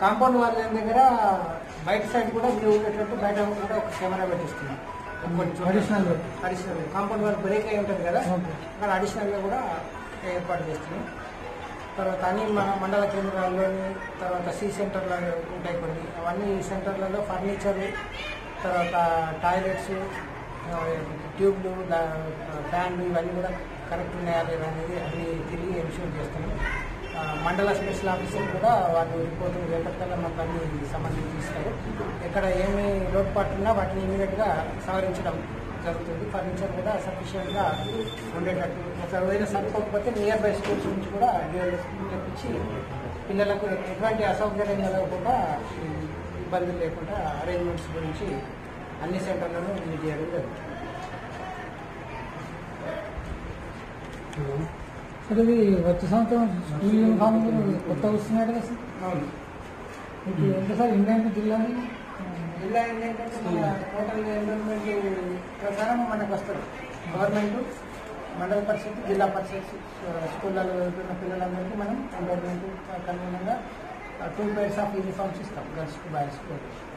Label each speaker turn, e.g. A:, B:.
A: compound వాళ్ళ దగ్గర బయట సైడ్ కూడా వ్యూ ఉండేటట్టు బయట కూడా ఒక కెమెరా పెట్టిస్తున్నాం
B: additional
A: additional compound wall break అయి ఉంటుంది కదా
B: ఓకే
A: అక్కడ అడిషనల్గా కూడా ఏర్పాటు చేస్తున్నాం తర్వాత అన్ని మన మండల కేంద్రాల్లోని తర్వాత సి సెంటర్లు ఉంటాయి కొన్ని అవన్నీ సెంటర్లలో ఫర్నిచర్ తర్వాత టాయిలెట్స్ ఆ, ట్యూబ్లు దా- ఫ్యాన్లు ఇవన్నీ కూడా కరెక్ట్ ఉన్నాయా లేదా అనేది అన్ని తిరిగి ఎన్ష్యూర్ చేస్తున్నాం ఆ, మండల స్పెషల్ ఆఫీసర్ కూడా వాళ్ళు రిపోర్ట్ రేపటికల్లా మాకు అన్ని సంబంధించి ఇస్తారు ఎక్కడ ఏమి లోటుపాటు ఉన్నా వాటిని ఇమీడియట్గా సవరించడం జరుగుతుంది ఫర్నిచర్ కూడా సఫిషియెంట్గా ఉండేటట్టు ఒకవేళ సరిపోకపోతే నియర్ బై స్కూల్స్ నుంచి కూడా డ్యూయల్స్ తెప్పించి పిల్లలకు ఎటువంటి అసౌకర్యం కలగకుండా ఈ ఇబ్బందులు లేకుండా అరేంజ్మెంట్స్ గురించి అన్ని సెంటర్లను విజిట్ చేయడం జరుగుతుంది
B: సరే ఇది వచ్చే సంవత్సరం స్కూల్ యూనిఫామ్ కొత్త వస్తున్నాడు కదా సార్
A: అవును
B: మీకు ఎంత సార్ ఇండియన్ జిల్లాని
A: జిల్లా ఏంటంటే మన టోటల్ ఎన్రోల్మెంట్ ప్రకారం మనకు వస్తుంది గవర్నమెంట్ మండల పరిషత్ జిల్లా పరిషత్ స్కూళ్ళలో చదువుతున్న పిల్లలందరికీ మనం ఎన్రోల్మెంట్ కనుగుణంగా టూ పేర్స్ ఆఫ్ యూనిఫామ్స్ ఇస్తాం గర్ల్స్కి బాయ్స్కి